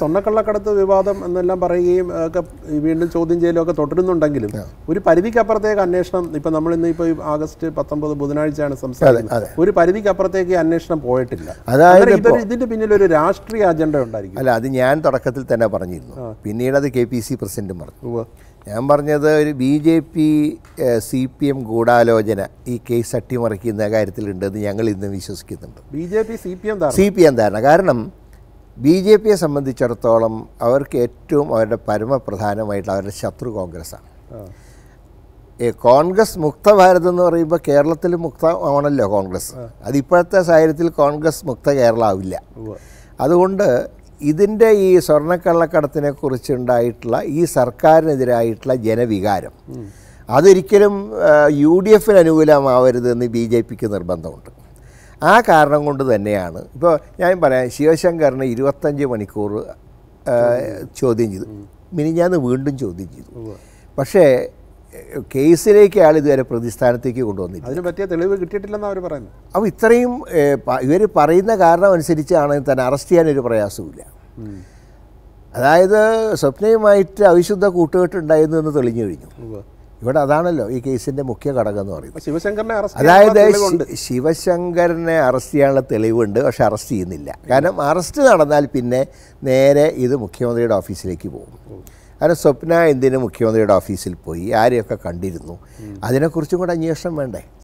സ്വർണ്ണക്കള്ളക്കടത്ത് വിവാദം എന്നെല്ലാം പറയുകയും ഒക്കെ ഈ വീണ്ടും ചോദ്യം ചെയ്യലും ഒക്കെ തുടരുന്നുണ്ടെങ്കിലും ഒരു പരിധിക്കപ്പുറത്തേക്ക് അന്വേഷണം ഇപ്പൊ നമ്മൾ ഇന്ന് ഇപ്പോൾ ആഗസ്റ്റ് പത്തൊമ്പത് ബുധനാഴ്ചയാണ് സംസാരിക്കുന്നത് അതെ. ഒരു പരിധിക്കപ്പുറത്തേക്ക് ഈ അന്വേഷണം പോയിട്ടില്ല അതായത് അന്നേരം ഇതൊരു ഇതിന്റെ പിന്നിൽ ഒരു രാഷ്ട്രീയ അജണ്ട ഉണ്ടായിരിക്കും അല്ല അത് ഞാൻ തുടക്കത്തിൽ തന്നെ പറഞ്ഞിരുന്നു പിന്നീട് അത് കെ പി സി പ്രസിഡന്റും പറഞ്ഞു ഉവ്വ്. ഞാൻ പറഞ്ഞത് ഒരു B J P C P M ഗൂഢാലോചന ഈ കേസ് അട്ടിമറിക്കുന്ന കാര്യത്തിലുണ്ടെന്ന് ഞങ്ങൾ ഇന്ന് വിശ്വസിക്കുന്നുണ്ട് B J P C P M ധാരണ സി പി എം ധാരണ കാരണം ബി ജെ പിയെ സംബന്ധിച്ചിടത്തോളം അവർക്ക് ഏറ്റവും അവരുടെ പരമപ്രധാനമായിട്ടുള്ള അവരുടെ ശത്രു കോൺഗ്രസ്സാണ് ആ. ഈ കോൺഗ്രസ് മുക്ത ഭാരത് എന്ന് പറയുമ്പോൾ കേരളത്തിൽ മുക്ത ആണല്ലോ കോൺഗ്രസ് അത് ഇപ്പോഴത്തെ സാഹചര്യത്തിൽ കോൺഗ്രസ് മുക്ത കേരളം ആവില്ല ഉവ്വ്. അതുകൊണ്ട് ഇതിൻ്റെ ഈ സ്വർണ്ണക്കള്ളക്കടത്തിനെ കുറിച്ചുണ്ടായിട്ടുള്ള ഈ സർക്കാരിനെതിരായിട്ടുള്ള ജനവികാരം അതൊരിക്കലും യു ഡി എഫിന് അനുകൂലമാവരുതെന്ന് ബി ജെ പിക്ക് നിർബന്ധമുണ്ട് ആ കാരണം കൊണ്ട് തന്നെയാണ് ഇപ്പോൾ ഞാൻ പറയാം ശിവശങ്കറിന് ഇരുപത്തഞ്ച് മണിക്കൂർ ആ, ചോദ്യം ചെയ്തു മിനിഞ്ഞാന്ന് വീണ്ടും ചോദ്യം ചെയ്തു പക്ഷേ ഏഹ്, കേസിലേക്ക് ആൾ ഇതുവരെ പ്രതിസ്ഥാനത്തേക്ക് കൊണ്ടുവന്നില്ല അതിന് പറ്റിയ തെളിവ് കിട്ടിയിട്ടില്ലെന്ന് അവർ പറയുന്നു അപ്പോൾ ഇത്രയും ഇവർ പറയുന്ന കാരണം അനുസരിച്ചാണ് തന്നെ അറസ്റ്റ് ചെയ്യാനൊരു പ്രയാസവുമില്ല അതായത് സ്വപ്നയുമായിട്ട് അവിശുദ്ധ കൂട്ടുകെട്ടുണ്ടായിരുന്നു എന്ന് തെളിഞ്ഞു കഴിഞ്ഞു ഉവ്വ്. ഇവിടെ അതാണല്ലോ ഈ കേസിൻ്റെ മുഖ്യ ഘടകം എന്ന് പറയുന്നത് അപ്പൊ ശിവശങ്കറിനെ അറസ്റ്റ് അതായത് ചെയ്യാനുള്ള തെളിവുണ്ട്. ശി- ശിവശങ്കരനെ അറസ്റ്റ് ചെയ്യാനുള്ള തെളിവുണ്ട് പക്ഷെ അറസ്റ്റ് ചെയ്യുന്നില്ല കാരണം അറസ്റ്റ് നടന്നാൽ പിന്നെ നേരെ ഇത് മുഖ്യമന്ത്രിയുടെ ഓഫീസിലേക്ക് പോകും കാരണം സ്വപ്ന എന്തിന് മുഖ്യമന്ത്രിയുടെ ഓഫീസിൽ പോയി ആരെയൊക്കെ കണ്ടിരുന്നു അതിനെക്കുറിച്ചും കൂടെ അന്വേഷണം വേണ്ടേ